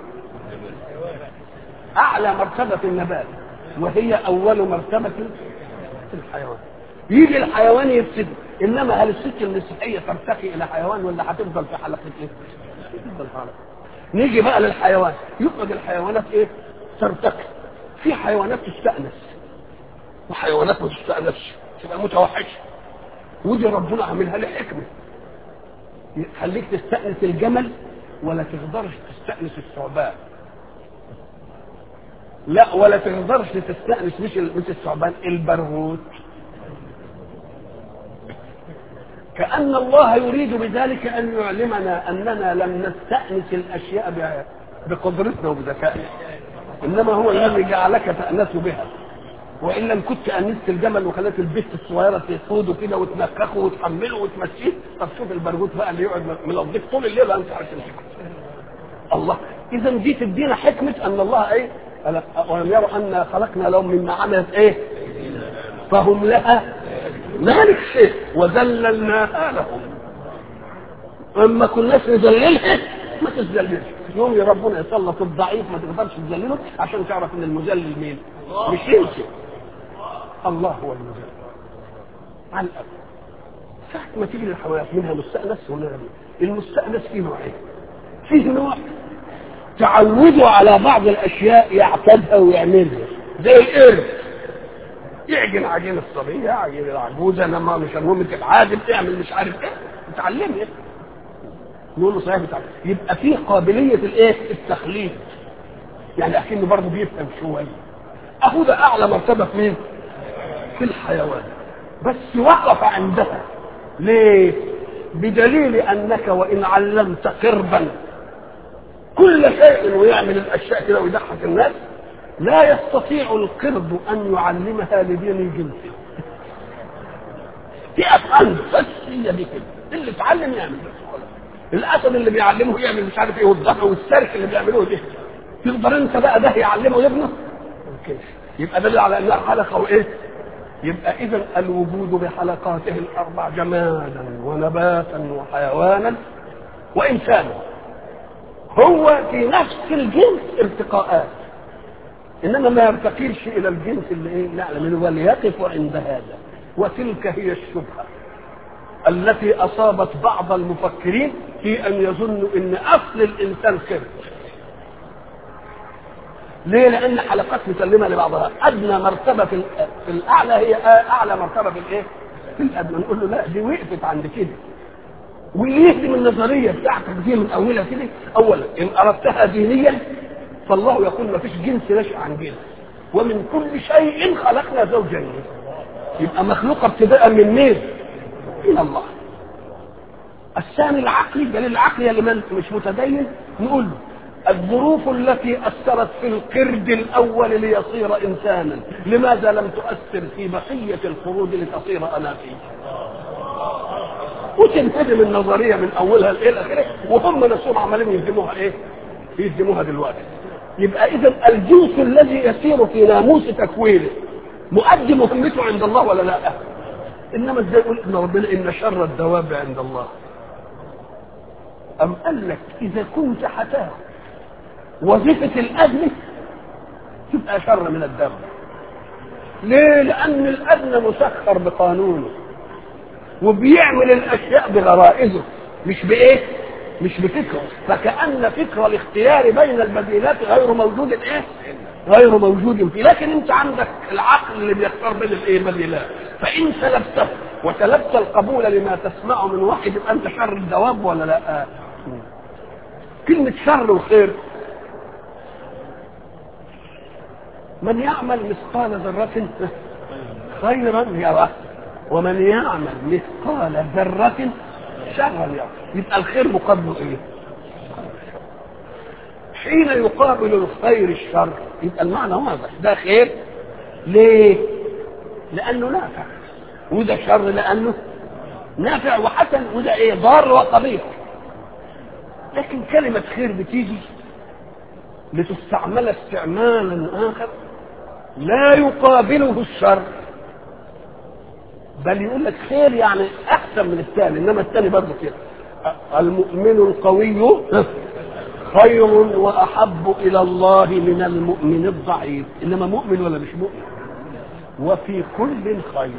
اعلى مرتبه في النبات وهي اول مرتبه في الحيوان يجي الحيوان يفسد انما هل الست المسيحيه ترتقي الى حيوان ولا هتفضل في حلقه ايه؟ تفضل في حلقه نيجي بقى للحيوان يقعد الحيوانات ايه؟ ترتقي في حيوانات تستأنس وحيوانات ما تستأنسش تبقى متوحشه ودي ربنا عاملها لحكمه يخليك تستأنس الجمل ولا تقدرش تستأنس الثعبان لا ولا تقدرش تستأنس مش مش الثعبان البرغوث كأن الله يريد بذلك أن يعلمنا أننا لم نستأنس الأشياء بقدرتنا وبذكائنا إنما هو الذي جعلك تأنس بها وان لم كنت انست الجمل وخليت البت الصغيره تقوده كده وتنكخه وتحمله وتمشيه طب شوف البرغوث بقى اللي يقعد ملضيك طول الليل انت عارف تمسكه الله اذا دي تدينا حكمه ان الله ايه ولم يروا انا خلقنا لهم مما عملت ايه فهم لها مالك شيء وذللناها لهم اما كناش نذللها ما تتذللش يوم ربنا يسلط الضعيف ما تقدرش تذلله عشان تعرف ان المذلل مين مش انت الله هو المذلل على الأب ساعة ما تيجي للحيوانات منها مستأنس ومنها المستأنس فيه نوعين فيه نوع تعودوا على بعض الأشياء يعتادها ويعملها زي القرد يعجن عجين الصبية عجين العجوزة لما مش المهم تتعادل تعمل مش عارف ايه تتعلمي نقول له صحيح بتاع يبقى فيه قابلية الايه التخليد يعني اكنه برضه بيفهم شوية اهو ده اعلى مرتبة في مين في الحيوان بس وقف عندها ليه بدليل انك وان علمت قربا كل شيء ويعمل الاشياء كده ويضحك الناس لا يستطيع القرد ان يعلمها لدين جنسه تقف عنه بس هي دي كده اللي اتعلم يعمل الاسد اللي بيعلمه يعمل مش عارف ايه والضحى والسرك اللي بيعملوه ده تقدر انت بقى ده يعلمه ابنه يبقى دليل على انها حلقه وايه يبقى اذا الوجود بحلقاته الاربع جمالا ونباتا وحيوانا وانسانا هو في نفس الجنس ارتقاءات انما ما يرتقيش الى الجنس اللي ايه نعلم منه وليقف عند هذا وتلك هي الشبهه التي اصابت بعض المفكرين في ان يظنوا ان اصل الانسان خير ليه لان حلقات مسلمه لبعضها ادنى مرتبه في في الاعلى هي اعلى مرتبه في الايه في الادنى نقول له لا دي وقفت عند كده ويهدم النظريه بتاعتك دي من اولها كده اولا ان اردتها دينيا فالله يقول ما فيش جنس نشأ عن جنس ومن كل شيء خلقنا زوجين يبقى مخلوقه ابتداء من مين؟ من الله الثاني العقلي دليل العقلي اللي من مش متدين نقول له الظروف التي اثرت في القرد الاول ليصير انسانا لماذا لم تؤثر في بقيه القرود لتصير انافيا وتنهدم النظريه من اولها الى اخره وهم نفسهم عمالين يهدموها ايه؟ يهدموها دلوقتي يبقى اذا الجنس الذي يسير في ناموس تكوينه مؤدي مهمته عند الله ولا لا انما ازاي يقول ان ربنا ان شر الدواب عند الله ام قال لك اذا كنت هتاخد وظيفه الادنى تبقى شر من الدم ليه لان الادنى مسخر بقانونه وبيعمل الاشياء بغرائزه مش بايه مش بفكره فكأن فكر الاختيار بين البديلات غير موجود ايه غير موجود فيه لكن انت عندك العقل اللي بيختار بين الايه البديلات فان سلبته وسلبت القبول لما تسمعه من واحد يبقى انت شر الدواب ولا لا كلمة شر وخير من يعمل مثقال ذرة خيرا يره ومن يعمل مثقال ذرة شرا يره يبقى الخير مقابله ايه؟ حين يقابل الخير الشر يبقى المعنى واضح ده خير ليه؟ لأنه نافع وده شر لأنه نافع وحسن وده ايه؟ ضار وقبيح لكن كلمة خير بتيجي لتستعمل استعمالا آخر لا يقابله الشر بل يقول لك خير يعني احسن من الثاني انما الثاني برضه كده المؤمن القوي خير واحب الى الله من المؤمن الضعيف انما مؤمن ولا مش مؤمن وفي كل خير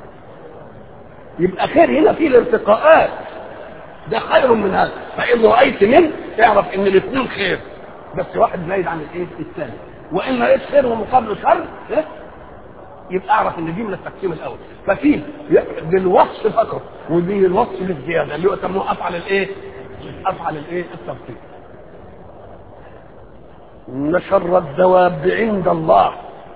يبقى خير هنا فيه الارتقاءات ده خير من هذا فان رايت من اعرف ان الاثنين خير بس واحد زايد عن الايه الثاني وان رايت خير ومقابله شر إيه؟ يبقى اعرف ان دي من التقسيم الاول ففي بالوصف فقط ودي الوصف بالزياده اللي هو سموه افعل الايه؟ افعل الايه؟ التفصيل ان شر الدواب عند الله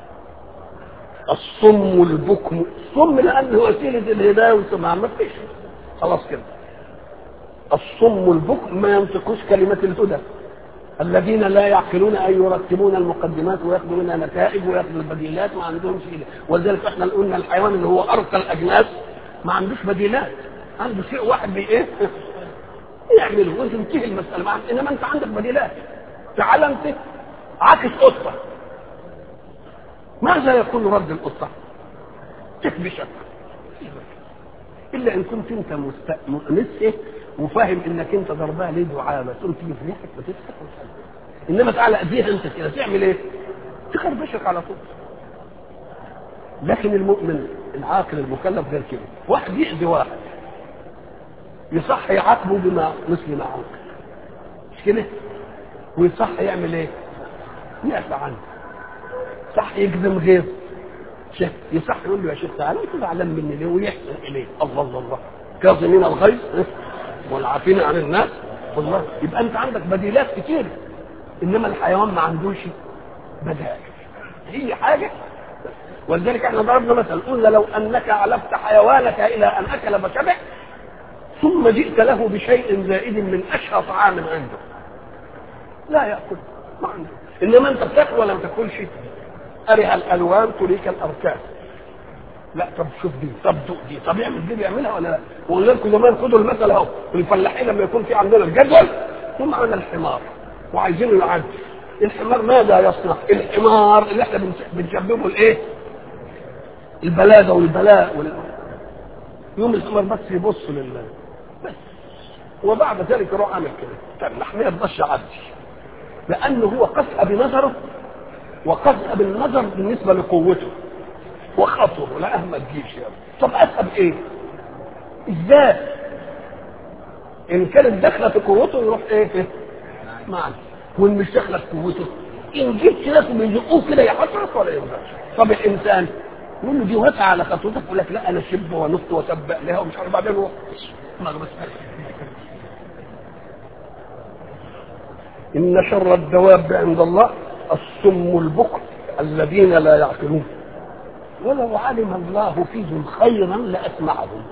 الصم البكم الصم لانه وسيله الهدايه والسماع ما فيش خلاص كده الصم البكم ما ينطقوش كلمه الهدى الذين لا يعقلون ان يرتبون المقدمات وياخذوا منها نتائج وياخذوا البديلات ما عندهمش كده ولذلك احنا قلنا الحيوان اللي هو ارقى الاجناس ما عندوش بديلات عنده شيء واحد بايه يعمله وتنتهي المساله مع انما انت عندك بديلات تعال انت عاكس قطه ماذا يكون رد القطه؟ تكبشك الا ان كنت انت مست... مؤنسه وفاهم انك انت ضربها ليه دعابه تقوم تيجي في ريحك وتضحك انما تعالى اذيها انت كده تعمل ايه؟ تخربشك على طول لكن المؤمن العاقل المكلف غير كده واحد يأذي واحد يصح يعاقبه بما مثل ما عاقب مش كده؟ ويصح يعمل ايه؟ يعفى عنه صح يكذب غيظ يصح يقول له يا شيخ تعالى انت زعلان مني ليه ويحسن اليه الله الله الله كاظمين الغيظ والعافين عن الناس والله يبقى انت عندك بديلات كتير انما الحيوان ما عندوش بدائل هي حاجه ولذلك احنا ضربنا مثل قلنا لو انك علفت حيوانك الى ان اكل فشبع ثم جئت له بشيء زائد من اشهى طعام عنده لا ياكل ما عنده انما انت بتاكل ولا ما تاكلش ارها الالوان تريك الاركان لا طب شوف دي طب دوق دي طب يعمل دي بيعملها ولا لا وقلنا لكم زمان خدوا المثل اهو الفلاحين لما يكون في عندنا الجدول هم عندنا الحمار وعايزينه يعدي الحمار ماذا يصنع الحمار اللي احنا بنشبهه الايه البلاده والبلاء وال... يوم الحمار بس يبص لله بس وبعد ذلك يروح عامل كده طب ما يرضاش يعدي لانه هو قسأ بنظره وقسأ بالنظر بالنسبه لقوته وخطره لا ما تجيش يعني. طب اسأل ايه ازاي ان كانت داخله في قوته يروح ايه معنا وان مش داخله في قوته ان جبت ناس بيزقوه كده يحطرك ولا ينفعش طب الانسان يقول له دي واسعه على خطوتك يقول لك لا انا شب ونط وسبق لها ومش عارف بعدين هو بس ان شر الدواب عند الله الصم البكر الذين لا يعقلون ولو علم الله فيهم خيرا لاسمعهم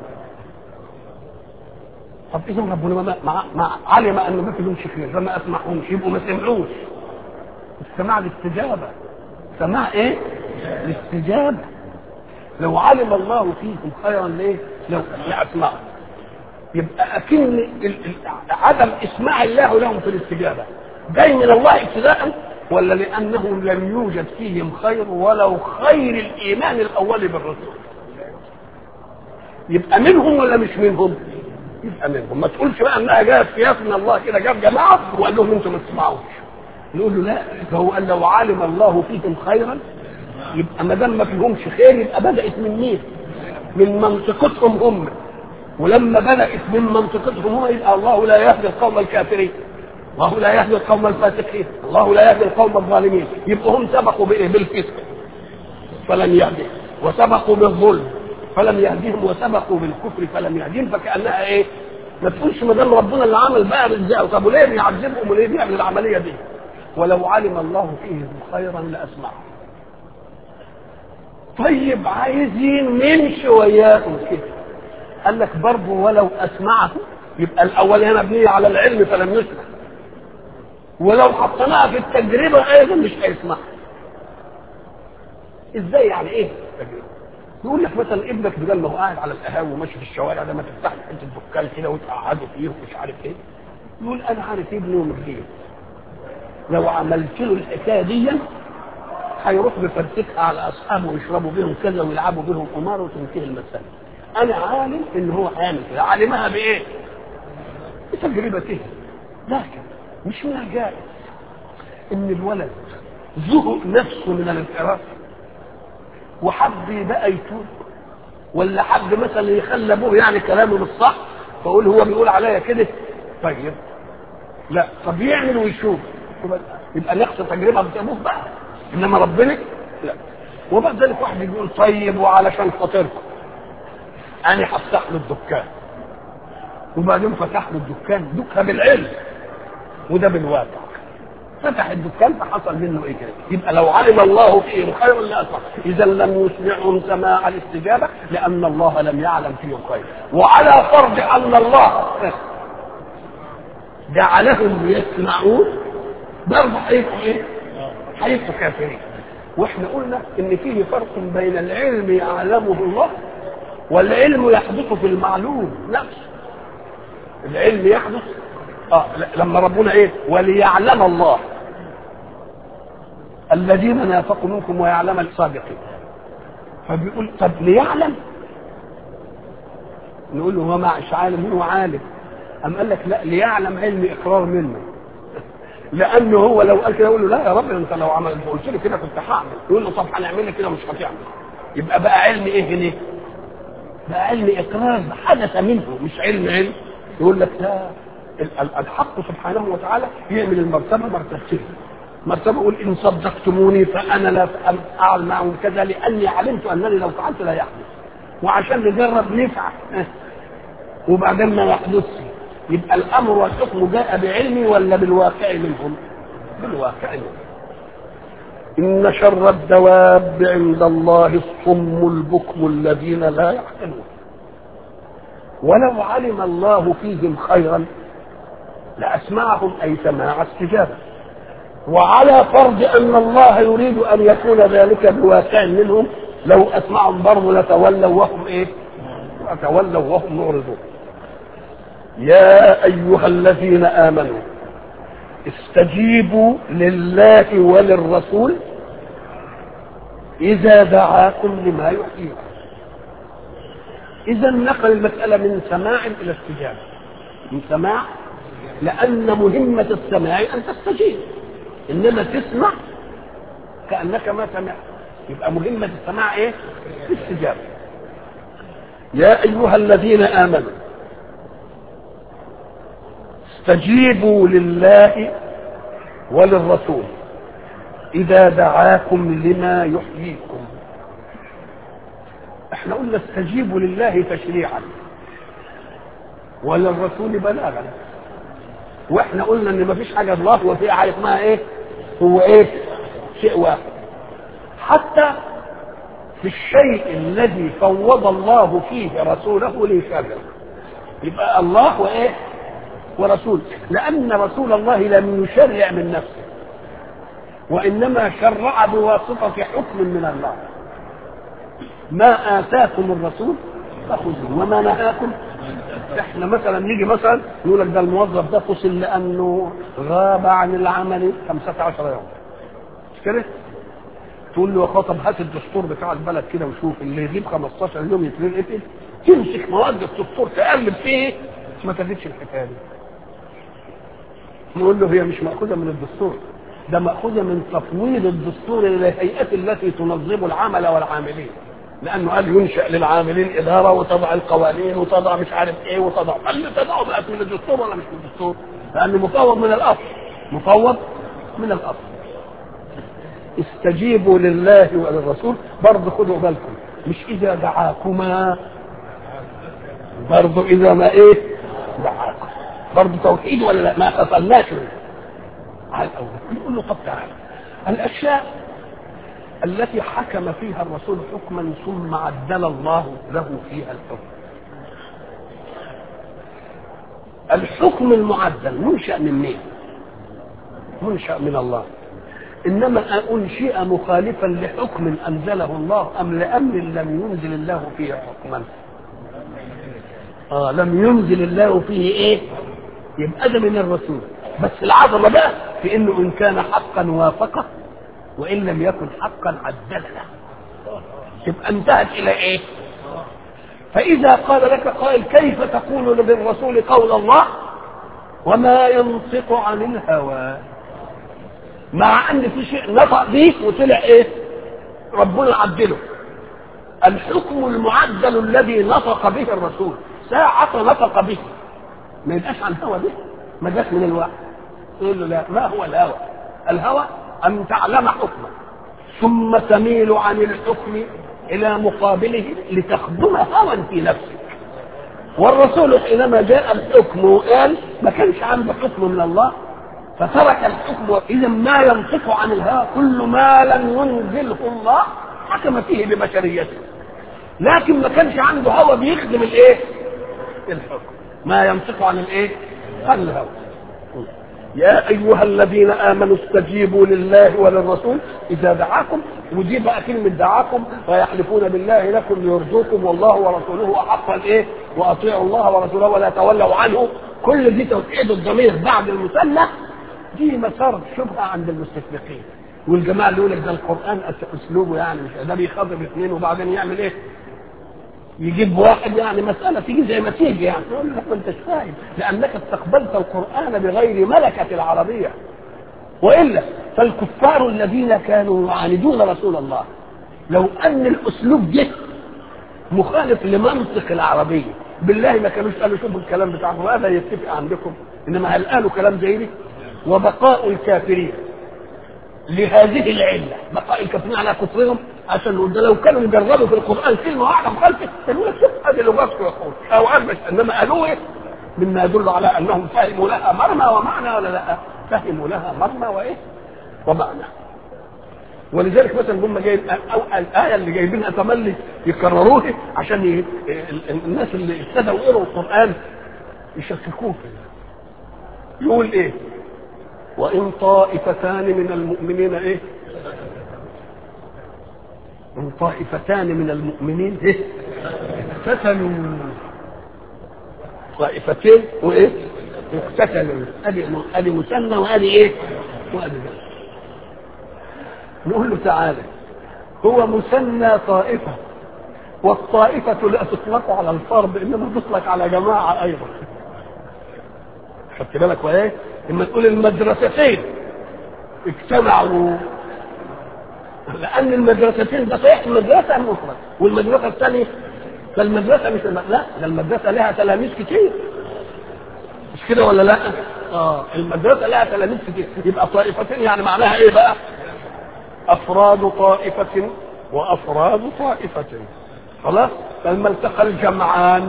طب اذا ربنا ما, ما, ما علم ان ما فيهمش خير فما اسمعهمش يبقوا ما سمعوش السماع الاستجابه سماع ايه؟ الاستجابه لو علم الله فيهم خيرا ليه؟ لو لاسمعهم يبقى اكن عدم اسماع الله لهم في الاستجابه جاي من الله ابتداء ولا لانه لم يوجد فيهم خير ولو خير الايمان الاول بالرسول يبقى منهم ولا مش منهم يبقى منهم ما تقولش بقى انها جاءت قياس من الله كده جاب جماعه وقال لهم انتم ما تسمعوش نقول له لا فهو قال لو علم الله فيهم خيرا يبقى ما دام ما فيهمش خير يبقى بدات من مين؟ من منطقتهم هم ولما بدات من منطقتهم هم يبقى الله لا يهدي القوم الكافرين الله لا يهدي القوم الفاسقين الله لا يهدي القوم الظالمين يبقى هم سبقوا بايه؟ بالفسق فلم يهدي وسبقوا بالظلم فلم يهديهم وسبقوا بالكفر فلم يهديهم فكانها ايه؟ ما تقولش ما دام ربنا اللي عمل بقى ازاي طب وليه بيعذبهم وليه بيعمل العمليه دي؟ ولو علم الله فيهم خيرا لاسمعهم. طيب عايزين نمشي وياهم كده. قال لك برضه ولو اسمعهم يبقى الاول هنا مبنيه على العلم فلم يسمع. ولو حطيناها في التجربه ايضا مش هيسمعها. ازاي يعني ايه التجربه؟ يقول لك مثلا ابنك بدل ما هو قاعد على القهاوي وماشي في الشوارع ده ما تفتح له حته دكان كده وتقعده فيه ومش عارف ايه يقول انا عارف ابني ومرضيه لو عملت له الحكايه دي هيروح بفرتكها على اصحابه ويشربوا بيهم كذا ويلعبوا بيهم قمار وتنتهي المساله انا عالم ان هو هيعمل كده عالمها بايه؟ بتجربته لكن مش من الجائز ان الولد زهق نفسه من الانحراف وحب بقى يتوب ولا حب مثلا يخلي ابوه يعني كلامه مش صح فاقول هو بيقول عليا كده طيب لا طب يعمل ويشوف يبقى نقص تجربه بابوه بقى انما ربنا لا وبعد ذلك واحد يقول طيب وعلشان خاطركم انا هفتح له الدكان وبعدين فتح له الدكان دكها بالعلم وده بالواقع فتح الدكان فحصل منه ايه كده يبقى لو علم الله فيهم خيرا لاسمع اذا لم يسمعهم سماع الاستجابه لان الله لم يعلم فيهم خير وعلى فرض ان الله جعلهم يسمعون برضه هيبقوا ايه؟ هيبقوا كافرين واحنا قلنا ان فيه فرق بين العلم يعلمه الله والعلم يحدث في المعلوم نفسه العلم يحدث اه لما ربنا ايه وليعلم الله الذين نافقوا منكم ويعلم الصادقين فبيقول طب ليعلم نقول له هو مش عالم هو عالم أم قال لك لا ليعلم علم إقرار منه لأنه هو لو قال كده يقول له لا يا رب أنت لو عملت قلت لي كده كنت هعمل يقول له طب هنعمل كده مش هتعمل يبقى بقى علم إيه هنا؟ بقى علم إقرار حدث منه مش علم علم يقول لك لا الحق سبحانه وتعالى يعمل المرتبة مرتبتين مرتبة يقول إن صدقتموني فأنا لا أفعل معهم كذا لأني علمت أنني لو فعلت لا يحدث وعشان نجرب نفعل وبعدين ما يحدثش يبقى الأمر والحكم جاء بعلمي ولا بالواقع منهم؟ بالواقع منهم إن شر الدواب عند الله الصم البكم الذين لا يعقلون ولو علم الله فيهم خيرا لأسمعهم أي سماع استجابة وعلى فرض أن الله يريد أن يكون ذلك بواقع منهم لو أسمعهم برضه لتولوا وهم إيه؟ لتولوا وهم معرضون يا أيها الذين آمنوا استجيبوا لله وللرسول إذا دعاكم لما يحييكم إذا نقل المسألة من سماع إلى استجابة من سماع لأن مهمة السماع أن تستجيب إنما تسمع كأنك ما سمعت يبقى مهمة السماع إيه؟ الاستجابة يا أيها الذين آمنوا استجيبوا لله وللرسول إذا دعاكم لما يحييكم احنا قلنا استجيبوا لله تشريعا وللرسول بلاغا واحنا قلنا ان مفيش حاجه الله وفي حاجه اسمها ايه هو ايه شيء واحد حتى في الشيء الذي فوض الله فيه رسوله ليشرع يبقى الله وايه ورسول لان رسول الله لم يشرع من نفسه وانما شرع بواسطه حكم من الله ما اتاكم الرسول فخذوه وما نهاكم احنا مثلا نيجي مثلا يقول لك ده الموظف ده فصل لانه غاب عن العمل 15 يوم كده تقول له يا خاطب هات الدستور بتاع البلد كده وشوف اللي يجيب 15 يوم يترقتل تمسك مواد الدستور تقلب فيه ما تجدش الحكايه دي نقول له هي مش مأخوذة من الدستور ده مأخوذة من تفويض الدستور إلى الهيئات التي تنظم العمل والعاملين لأنه قال ينشأ للعاملين إدارة وتضع القوانين وتضع مش عارف إيه وتضع قال لي تضعه بقت من الدستور ولا مش من الدستور لأنه مفوض من الأصل مفوض من الأصل استجيبوا لله وللرسول برضه خدوا بالكم مش إذا دعاكما برضه إذا ما إيه دعاكم برضه توحيد ولا لا ما فصلناش على الأول نقول له طب تعالى الأشياء التي حكم فيها الرسول حكما ثم عدل الله له فيها الحكم الحكم المعدل منشأ من مين؟ منشأ من الله إنما أنشئ مخالفا لحكم أنزله الله أم لأمر لم ينزل الله فيه حكما آه لم ينزل الله فيه إيه يبقى ده من الرسول بس العظمة بقى في إنه إن كان حقا وافقه وإن لم يكن حقا عدل له تبقى انتهت إلى إيه فإذا قال لك قائل كيف تقول بالرسول قول الله وما ينطق عن الهوى مع ان في شيء نطق به وطلع ايه ربنا عدله الحكم المعدل الذي نطق به الرسول ساعة نطق به ما يبقاش عن هوى به ما جاش من الوحي يقول له لا ما هو الهوى الهوى ان تعلم حكما ثم تميل عن الحكم الى مقابله لتخدم هوى في نفسك والرسول حينما جاء الحكم وقال ما كانش عنده حكم من الله فترك الحكم اذا ما ينطق عن الهوى كل ما لم ينزله الله حكم فيه ببشريته لكن ما كانش عنده هوى بيخدم الايه الحكم ما ينطق عن الايه عن الهوى يا ايها الذين امنوا استجيبوا لله وللرسول اذا دعاكم ودي بقى كلمه دعاكم ويحلفون بالله لكم ليرجوكم والله ورسوله احق الايه واطيعوا الله ورسوله ولا تولوا عنه كل دي توحيد الضمير بعد المثنى دي مسار شبهه عند المستشرقين والجماعه اللي يقول لك ده القران اسلوبه يعني مش ده بيخاطب اثنين وبعدين يعمل ايه؟ يجيب واحد يعني مساله تيجي زي ما تيجي يعني يقول لك ما انتش فاهم لانك استقبلت القران بغير ملكه العربيه والا فالكفار الذين كانوا يعاندون رسول الله لو ان الاسلوب ده مخالف لمنطق العربيه بالله ما كانوش قالوا شوفوا الكلام بتاعكم هذا يتفق عندكم انما هل قالوا كلام زي ده وبقاء الكافرين لهذه العله بقاء الكافرين على كفرهم عشان نقول ده لو كانوا يجربوا في القران كلمه واحده مخالفه كانوا لك شوف هذه لغتكم يقول او أمش انما قالوا ايه مما يدل على انهم فهموا لها مرمى ومعنى ولا لا فهموا لها مرمى وايه ومعنى ولذلك مثلا هم جايين او الايه اللي جايبينها تملي يكرروها عشان ي... الناس اللي ابتدوا يقروا القران يشككوه فيه يقول ايه وان طائفتان من المؤمنين ايه ان طائفتان من المؤمنين ايه اقتتلوا طائفتين وايه اقتتلوا ادي ادي مثنى وادي ايه وادي ده نقول له تعالى هو مثنى طائفه والطائفة لا تطلق على الفرد انما تطلق على جماعة ايضا خدت بالك وايه لما تقول المدرستين اجتمعوا لان المدرستين ده صحيح المدرسه المفرد والمدرسه الثانيه فالمدرسه مش الم... لا ده المدرسه لها تلاميذ كتير مش كده ولا لا؟ اه المدرسه لها تلاميذ كتير يبقى طائفتين يعني معناها ايه بقى؟ افراد طائفه وافراد طائفه خلاص؟ فلما التقى الجمعان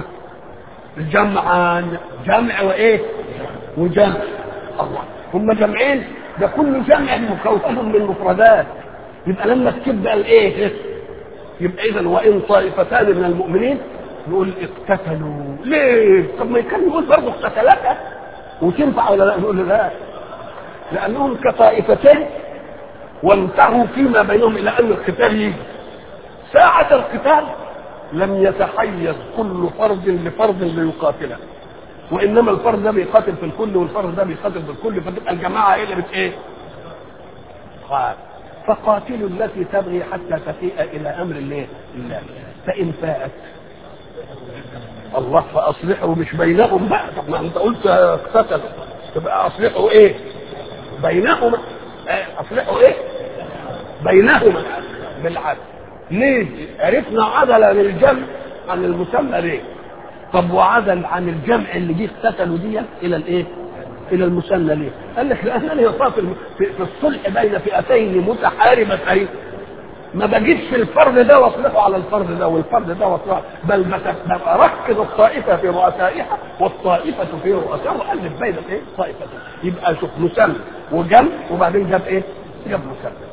الجمعان جمع وايه؟ وجمع الله هم جمعين ده كل جمع مكون من مفردات يبقى لما تكتب بقى الايه يبقى اذا وان طائفتان من المؤمنين نقول اقتتلوا ليه طب ما كان يقول برضه اقتتلتا وتنفع ولا لا نقول لا لانهم كطائفتين وانتهوا فيما بينهم الى ان القتال يجي ساعة القتال لم يتحيز كل فرد لفرد ليقاتله وانما الفرد ده بيقاتل في الكل والفرد ده بيقاتل في الكل فتبقى الجماعه ايه اللي بت ايه؟ قال فقاتلوا التي تبغي حتى تفيء الى امر الله الله فان فاءت الله فاصلحوا مش بينهم بقى طب ما انت قلت اقتتلوا تبقى اصلحوا ايه بينهما اصلحوا ايه بينهما بالعدل ليه عرفنا عدل عن الجمع عن المسمى ليه طب وعدل عن الجمع اللي جه اقتتلوا دي الى الايه الى المثنى ليه؟ قال لك لانني يصاب في في الصلح بين فئتين متحاربتين ما بجيبش الفرد ده واصلحه على الفرد ده والفرد ده واصلحه بل ببقى ركز الطائفه في رؤسائها والطائفه في رؤسائها والف بين الايه؟ طائفتين يبقى شوف مثنى وجمع وبعدين جاب ايه؟ جاب مثنى